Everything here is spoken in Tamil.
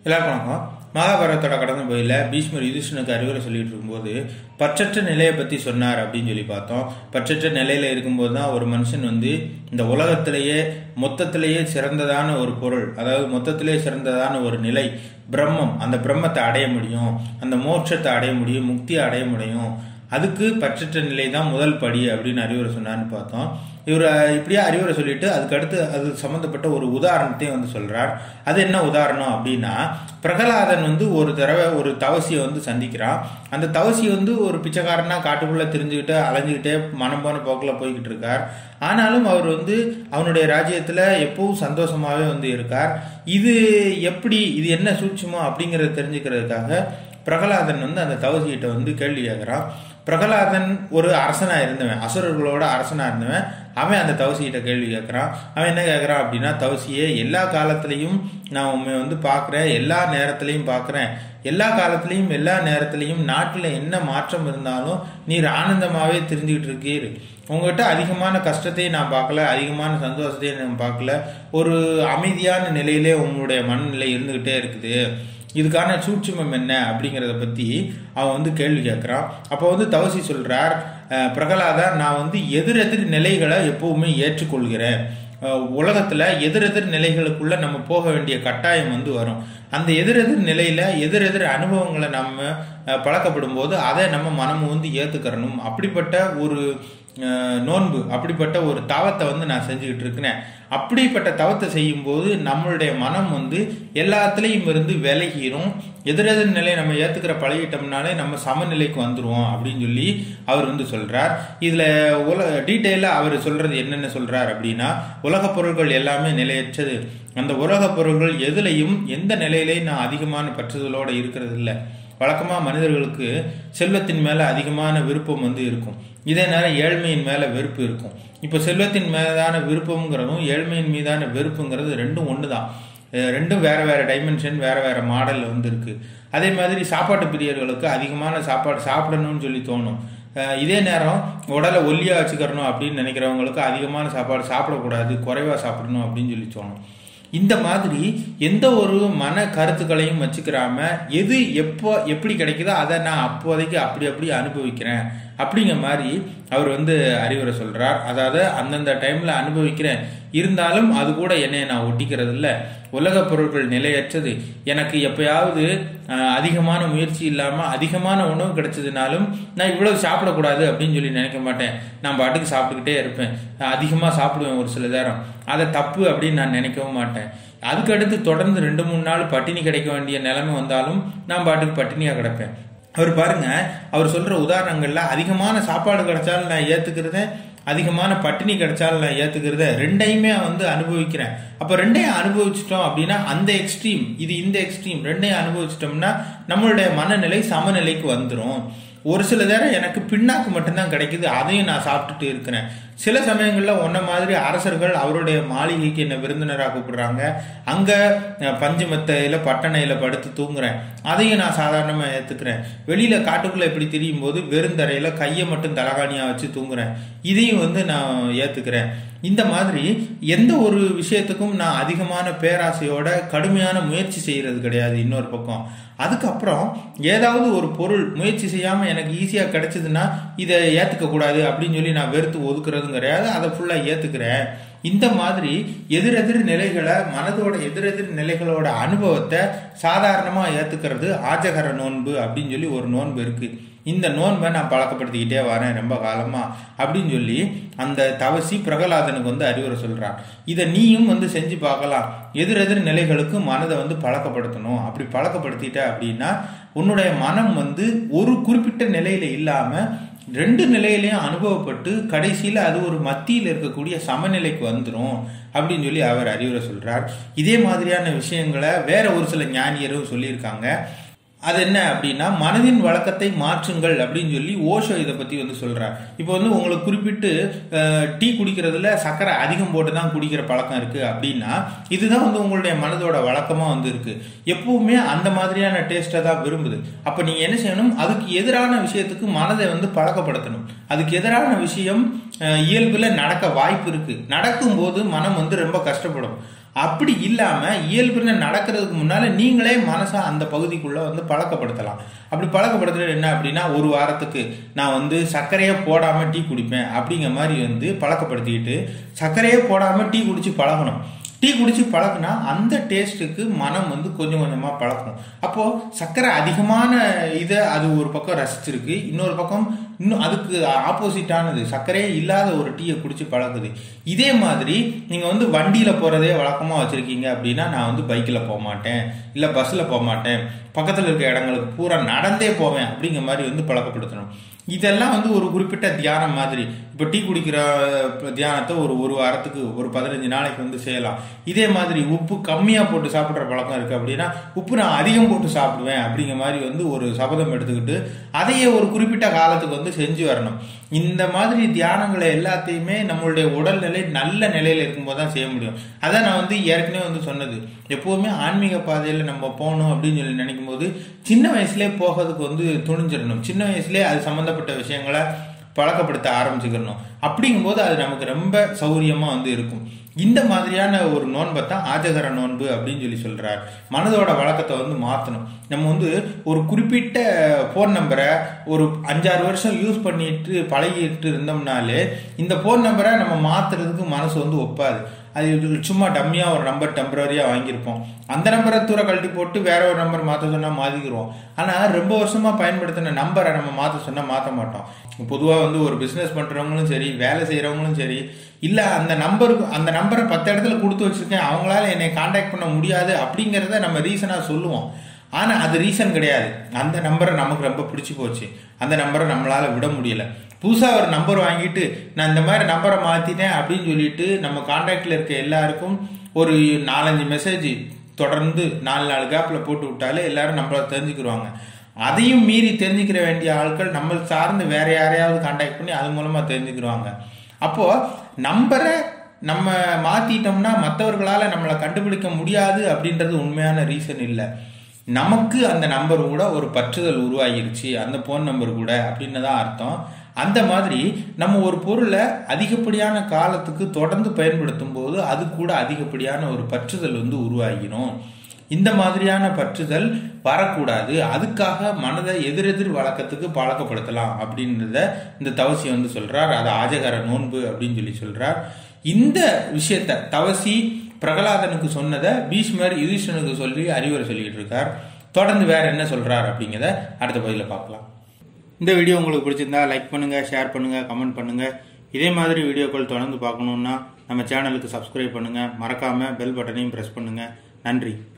எல்லாருக்கும் வணக்கம் மகாபாரதத்தோட கடந்த போயில பீஷ்மர் யுதிஷ்ணனுக்கு அறிவுரை சொல்லிட்டு இருக்கும்போது பற்றற்ற நிலையை பத்தி சொன்னார் அப்படின்னு சொல்லி பார்த்தோம் பற்றற்ற நிலையில இருக்கும்போது தான் ஒரு மனுஷன் வந்து இந்த உலகத்திலேயே மொத்தத்திலேயே சிறந்ததான ஒரு பொருள் அதாவது மொத்தத்திலேயே சிறந்ததான ஒரு நிலை பிரம்மம் அந்த பிரம்மத்தை அடைய முடியும் அந்த மோட்சத்தை அடைய முடியும் முக்தியை அடைய முடியும் அதுக்கு பற்றற்ற நிலை தான் முதல் படி அப்படின்னு அறிவுரை சொன்னார்னு பார்த்தோம் இவர் இப்படியே அறிவுரை சொல்லிட்டு அதுக்கு அடுத்து அது சம்மந்தப்பட்ட ஒரு உதாரணத்தையும் வந்து சொல்றார் அது என்ன உதாரணம் அப்படின்னா பிரகலாதன் வந்து ஒரு தடவை ஒரு தவசியை வந்து சந்திக்கிறான் அந்த தவசி வந்து ஒரு பிச்சைக்காரனா காட்டுக்குள்ள தெரிஞ்சுக்கிட்டு அலைஞ்சுக்கிட்டே மனம் போன போக்கில் போய்கிட்டு இருக்கார் ஆனாலும் அவர் வந்து அவனுடைய ராஜ்யத்துல எப்பவும் சந்தோஷமாவே வந்து இருக்கார் இது எப்படி இது என்ன சூட்சமோ அப்படிங்கறத தெரிஞ்சுக்கிறதுக்காக பிரகலாதன் வந்து அந்த தவசிகிட்ட வந்து கேள்வி கேட்கிறான் பிரகலாதன் ஒரு அரசனா இருந்தவன் அசுரர்களோட அரசனா இருந்தவன் அவன் அந்த தவசிகிட்ட கேள்வி கேட்கறான் அவன் என்ன கேட்கறான் அப்படின்னா தவசியே எல்லா காலத்திலையும் நான் உண்மை வந்து பார்க்குறேன் எல்லா நேரத்திலையும் பார்க்குறேன் எல்லா காலத்திலையும் எல்லா நேரத்திலையும் நாட்டில் என்ன மாற்றம் இருந்தாலும் நீர் ஆனந்தமாகவே தெரிஞ்சுக்கிட்டு இருக்கீர் உங்ககிட்ட அதிகமான கஷ்டத்தையும் நான் பார்க்கல அதிகமான சந்தோஷத்தையும் நான் பார்க்கல ஒரு அமைதியான நிலையிலே உங்களுடைய மனநிலை இருந்துகிட்டே இருக்குது இதுக்கான சூட்சுமம் என்ன அப்படிங்கிறத பற்றி அவன் வந்து கேள்வி கேட்குறான் அப்போ வந்து தவசி சொல்கிறார் பிரகலாதா நான் வந்து எதிரெதிர் நிலைகளை எப்பவுமே ஏற்றுக்கொள்கிறேன் உலகத்தில் எதிரெதிர் நிலைகளுக்குள்ள நம்ம போக வேண்டிய கட்டாயம் வந்து வரும் அந்த எதிரெதிர் நிலையில எதிரெதிர் அனுபவங்களை நம்ம பழக்கப்படும் போது அதை நம்ம மனமும் வந்து ஏத்துக்கிறணும் அப்படிப்பட்ட ஒரு நோன்பு அப்படிப்பட்ட ஒரு தவத்தை வந்து நான் செஞ்சுக்கிட்டு இருக்கிறேன் அப்படிப்பட்ட தவத்தை செய்யும்போது நம்மளுடைய மனம் வந்து எல்லாத்துலேயும் இருந்து விலகிரும் எதிரெதிர் நிலையை நம்ம ஏத்துக்கிற பழகிட்டோம்னாலே நம்ம சமநிலைக்கு வந்துருவோம் அப்படின்னு சொல்லி அவர் வந்து சொல்றார் இதுல உல டீட்டெயிலா அவர் சொல்றது என்னென்ன சொல்றார் அப்படின்னா உலக பொருள்கள் எல்லாமே நிலையற்றது அந்த உலக பொருள்கள் எதுலையும் எந்த நிலையிலையும் நான் அதிகமான பற்றுதலோட இருக்கிறது இல்லை வழக்கமாக மனிதர்களுக்கு செல்வத்தின் மேலே அதிகமான விருப்பம் வந்து இருக்கும் இதே நேரம் ஏழ்மையின் மேலே வெறுப்பு இருக்கும் இப்போ செல்வத்தின் மீதான விருப்பம்ங்கிறதும் ஏழ்மையின் மீதான வெறுப்புங்கிறது ரெண்டும் ஒன்று தான் ரெண்டும் வேற வேற டைமென்ஷன் வேற வேற மாடலில் வந்து இருக்கு அதே மாதிரி சாப்பாட்டு பிரியர்களுக்கு அதிகமான சாப்பாடு சாப்பிடணும்னு சொல்லி தோணும் இதே நேரம் உடலை ஒல்லியாக வச்சுக்கிறணும் அப்படின்னு நினைக்கிறவங்களுக்கு அதிகமான சாப்பாடு சாப்பிடக்கூடாது குறைவாக சாப்பிடணும் அப்படின்னு சொல்லி தோணும் இந்த மாதிரி எந்த ஒரு மன கருத்துக்களையும் வச்சுக்கிறாம எது எப்போ எப்படி கிடைக்குதோ அதை நான் அப்போதைக்கு அப்படி அப்படி அனுபவிக்கிறேன் அப்படிங்கிற மாதிரி அவர் வந்து அறிவுரை சொல்றார் அதாவது அந்தந்த டைம்ல அனுபவிக்கிறேன் இருந்தாலும் அது கூட என்னை நான் ஒட்டிக்கிறது இல்லை உலக பொருட்கள் நிலையற்றது எனக்கு எப்பயாவது அதிகமான முயற்சி இல்லாமல் அதிகமான உணவு கிடைச்சதுனாலும் நான் இவ்வளவு சாப்பிடக்கூடாது அப்படின்னு சொல்லி நினைக்க மாட்டேன் நான் பாட்டுக்கு சாப்பிட்டுக்கிட்டே இருப்பேன் அதிகமாக சாப்பிடுவேன் ஒரு சில நேரம் அதை தப்பு அப்படின்னு நான் நினைக்கவும் மாட்டேன் அதுக்கு அடுத்து தொடர்ந்து ரெண்டு மூணு நாள் பட்டினி கிடைக்க வேண்டிய நிலைமை வந்தாலும் நான் பாட்டுக்கு பட்டினியாக கிடப்பேன் அவர் பாருங்க அவர் சொல்ற உதாரணங்கள்ல அதிகமான சாப்பாடு கிடைச்சாலும் நான் ஏத்துக்கிறத அதிகமான பட்டினி கிடைச்சாலும் நான் ஏத்துக்கிறத ரெண்டையுமே வந்து அனுபவிக்கிறேன் அப்ப ரெண்டையும் அனுபவிச்சிட்டோம் அப்படின்னா அந்த எக்ஸ்ட்ரீம் இது இந்த எக்ஸ்ட்ரீம் ரெண்டையும் அனுபவிச்சிட்டோம்னா நம்மளுடைய மனநிலை சமநிலைக்கு வந்துடும் ஒரு சில நேரம் எனக்கு பின்னாக்கு மட்டும்தான் கிடைக்குது அதையும் நான் சாப்பிட்டுட்டு இருக்கிறேன் சில சமயங்களில் ஒன்ன மாதிரி அரசர்கள் அவருடைய மாளிகைக்கு என்ன விருந்தினராக கூப்பிடுறாங்க அங்கே பஞ்சுமெத்தையில் பட்டணையில் படுத்து தூங்குறேன் அதையும் நான் சாதாரணமாக ஏற்றுக்கிறேன் வெளியில் காட்டுக்குள்ளே இப்படி திரியும் போது வெறுந்தரையில் கையை மட்டும் தலகாணியாக வச்சு தூங்குறேன் இதையும் வந்து நான் ஏற்றுக்கிறேன் இந்த மாதிரி எந்த ஒரு விஷயத்துக்கும் நான் அதிகமான பேராசையோட கடுமையான முயற்சி செய்யறது கிடையாது இன்னொரு பக்கம் அதுக்கப்புறம் ஏதாவது ஒரு பொருள் முயற்சி செய்யாம எனக்கு ஈஸியா கிடைச்சதுன்னா இதை ஏத்துக்க கூடாது அப்படின்னு சொல்லி நான் வெறுத்து ஒதுக்குறதும் கிடையாது அதை ஃபுல்லா ஏத்துக்கிறேன் இந்த மாதிரி எதிரெதிர் நிலைகளை மனதோட எதிரெதிர் நிலைகளோட அனுபவத்தை சாதாரணமா ஏத்துக்கிறது ஆஜகர நோன்பு அப்படின்னு சொல்லி ஒரு நோன்பு இருக்கு இந்த நோன்பை நான் பழக்கப்படுத்திக்கிட்டே வரேன் ரொம்ப காலமா அப்படின்னு சொல்லி அந்த தவசி பிரகலாதனுக்கு வந்து அறிவுரை சொல்றான் இதை நீயும் வந்து செஞ்சு பார்க்கலாம் எதிரெதிர் நிலைகளுக்கு மனதை வந்து பழக்கப்படுத்தணும் அப்படி பழக்கப்படுத்திட்ட அப்படின்னா உன்னுடைய மனம் வந்து ஒரு குறிப்பிட்ட நிலையில இல்லாம ரெண்டு நிலையிலையும் அனுபவப்பட்டு கடைசியில் அது ஒரு மத்தியில் இருக்கக்கூடிய சமநிலைக்கு வந்துடும் அப்படின்னு சொல்லி அவர் அறிவுரை சொல்றார் இதே மாதிரியான விஷயங்களை வேற ஒரு சில ஞானியரும் சொல்லியிருக்காங்க அது என்ன அப்படின்னா மனதின் வழக்கத்தை மாற்றுங்கள் அப்படின்னு சொல்லி ஓஷோ இதை பத்தி வந்து சொல்றார் இப்போ வந்து உங்களுக்கு குறிப்பிட்டு டீ குடிக்கிறதுல சர்க்கரை அதிகம் போட்டு தான் குடிக்கிற பழக்கம் இருக்கு அப்படின்னா இதுதான் வந்து உங்களுடைய மனதோட வழக்கமா வந்து இருக்கு எப்பவுமே அந்த மாதிரியான டேஸ்ட்டை தான் விரும்புது அப்ப நீங்க என்ன செய்யணும் அதுக்கு எதிரான விஷயத்துக்கு மனதை வந்து பழக்கப்படுத்தணும் அதுக்கு எதிரான விஷயம் இயல்புல நடக்க வாய்ப்பு இருக்கு நடக்கும் போது மனம் வந்து ரொம்ப கஷ்டப்படும் அப்படி இல்லாம இயல்புன்னு நடக்கிறதுக்கு முன்னால நீங்களே மனசை அந்த பகுதிக்குள்ள வந்து பழக்கப்படுத்தலாம் அப்படி பழக்கப்படுத்துறது என்ன அப்படின்னா ஒரு வாரத்துக்கு நான் வந்து சர்க்கரையே போடாம டீ குடிப்பேன் அப்படிங்கிற மாதிரி வந்து பழக்கப்படுத்திக்கிட்டு சர்க்கரையே போடாம டீ குடிச்சு பழகணும் டீ குடிச்சு பழகுனா அந்த டேஸ்ட்டுக்கு மனம் வந்து கொஞ்சம் கொஞ்சமா பழக்கும் அப்போ சர்க்கரை அதிகமான இதை அது ஒரு பக்கம் ரசிச்சிருக்கு இன்னொரு பக்கம் இன்னும் அதுக்கு ஆப்போசிட்டானது சர்க்கரையே இல்லாத ஒரு டீயை குடிச்சு பழகுது இதே மாதிரி நீங்க வந்து வண்டியில போறதே வழக்கமா வச்சிருக்கீங்க அப்படின்னா நான் வந்து பைக்ல போக மாட்டேன் இல்ல பஸ்ல போக மாட்டேன் பக்கத்துல இருக்க இடங்களுக்கு பூரா நடந்தே போவேன் அப்படிங்கிற மாதிரி வந்து பழக்கப்படுத்தணும் இதெல்லாம் வந்து ஒரு குறிப்பிட்ட தியானம் மாதிரி இப்போ டீ குடிக்கிற தியானத்தை ஒரு ஒரு வாரத்துக்கு ஒரு பதினஞ்சு நாளைக்கு வந்து செய்யலாம் இதே மாதிரி உப்பு கம்மியாக போட்டு சாப்பிட்ற பழக்கம் இருக்குது அப்படின்னா உப்பு நான் அதிகம் போட்டு சாப்பிடுவேன் அப்படிங்கிற மாதிரி வந்து ஒரு சபதம் எடுத்துக்கிட்டு அதையே ஒரு குறிப்பிட்ட காலத்துக்கு வந்து செஞ்சு வரணும் இந்த மாதிரி தியானங்களை எல்லாத்தையுமே நம்மளுடைய உடல்நிலை நல்ல நிலையில இருக்கும்போது தான் செய்ய முடியும் அதான் நான் வந்து ஏற்கனவே வந்து சொன்னது எப்போவுமே ஆன்மீக பாதையில் நம்ம போகணும் அப்படின்னு சொல்லி நினைக்கும் போது சின்ன வயசுலேயே போகிறதுக்கு வந்து துணிஞ்சிடணும் சின்ன வயசுலேயே அது சம்மந்தப்பட்ட விஷயங்களை பழக்கப்படுத்த ஆரம்பிச்சுக்கணும் அப்படிங்கும்போது அது நமக்கு ரொம்ப சௌரியமாக வந்து இருக்கும் இந்த மாதிரியான ஒரு நோன்பை தான் ஆஜகர நோன்பு அப்படின்னு சொல்லி சொல்றார் மனதோட வழக்கத்தை வந்து மாற்றணும் நம்ம வந்து ஒரு குறிப்பிட்ட ஃபோன் நம்பரை ஒரு அஞ்சாறு வருஷம் யூஸ் பண்ணிட்டு பழகிட்டு இருந்தோம்னாலே இந்த ஃபோன் நம்பரை நம்ம மாத்துறதுக்கு மனசு வந்து ஒப்பாது அது சும்மா டம்மியாக ஒரு நம்பர் டெம்பரரியாக வாங்கியிருப்போம் அந்த நம்பரை தூர கழட்டி போட்டு வேற ஒரு நம்பர் மாற்ற சொன்னால் மாற்றிக்கிடுவோம் ஆனால் ரொம்ப வருஷமாக பயன்படுத்தின நம்பரை நம்ம மாற்ற சொன்னால் மாற்ற மாட்டோம் பொதுவாக வந்து ஒரு பிஸ்னஸ் பண்ணுறவங்களும் சரி வேலை செய்கிறவங்களும் சரி இல்லை அந்த நம்பருக்கு அந்த நம்பரை பத்து இடத்துல கொடுத்து வச்சிருக்கேன் அவங்களால என்னை காண்டாக்ட் பண்ண முடியாது அப்படிங்கிறத நம்ம ரீசனாக சொல்லுவோம் ஆனால் அது ரீசன் கிடையாது அந்த நம்பரை நமக்கு ரொம்ப பிடிச்சி போச்சு அந்த நம்பரை நம்மளால விட முடியல புதுசாக ஒரு நம்பர் வாங்கிட்டு நான் இந்த மாதிரி நம்பரை மாற்றிட்டேன் அப்படின்னு சொல்லிட்டு நம்ம காண்டாக்டில் இருக்க எல்லாருக்கும் ஒரு நாலஞ்சு மெசேஜ் தொடர்ந்து நாலு நாலு கேப்பில் போட்டு விட்டாலே எல்லாரும் நம்மள தெரிஞ்சுக்கிடுவாங்க அதையும் மீறி தெரிஞ்சுக்கிற வேண்டிய ஆட்கள் நம்ம சார்ந்து வேற யாரையாவது காண்டாக்ட் பண்ணி அது மூலமாக தெரிஞ்சுக்கிடுவாங்க அப்போ நம்பரை நம்ம மாத்திட்டோம்னா மற்றவர்களால் நம்மளை கண்டுபிடிக்க முடியாது அப்படின்றது உண்மையான ரீசன் இல்லை நமக்கு அந்த நம்பர் கூட ஒரு பற்றுதல் உருவாகிருச்சு அந்த ஃபோன் நம்பர் கூட அப்படின்னு தான் அர்த்தம் அந்த மாதிரி நம்ம ஒரு பொருளை அதிகப்படியான காலத்துக்கு தொடர்ந்து பயன்படுத்தும் போது அது கூட அதிகப்படியான ஒரு பற்றுதல் வந்து உருவாகிடும் இந்த மாதிரியான பற்றுதல் வரக்கூடாது அதுக்காக மனதை எதிரெதிர் வழக்கத்துக்கு பழக்கப்படுத்தலாம் அப்படின்றத இந்த தவசி வந்து சொல்றார் அது ஆஜகர நோன்பு அப்படின்னு சொல்லி சொல்றார் இந்த விஷயத்த தவசி பிரகலாதனுக்கு சொன்னதை பீஷ்மர் யுதிஷ்டனுக்கு சொல்லி அறிவுரை சொல்லிட்டு இருக்கார் தொடர்ந்து வேற என்ன சொல்றார் அப்படிங்கிறத அடுத்த பதில பார்க்கலாம் இந்த வீடியோ உங்களுக்கு பிடிச்சிருந்தா லைக் பண்ணுங்க ஷேர் பண்ணுங்க கமெண்ட் பண்ணுங்க இதே மாதிரி வீடியோக்கள் தொடர்ந்து பார்க்கணுன்னா நம்ம சேனலுக்கு சப்ஸ்கிரைப் பண்ணுங்க மறக்காம பெல் பட்டனையும் பிரஸ் பண்ணுங்க நன்றி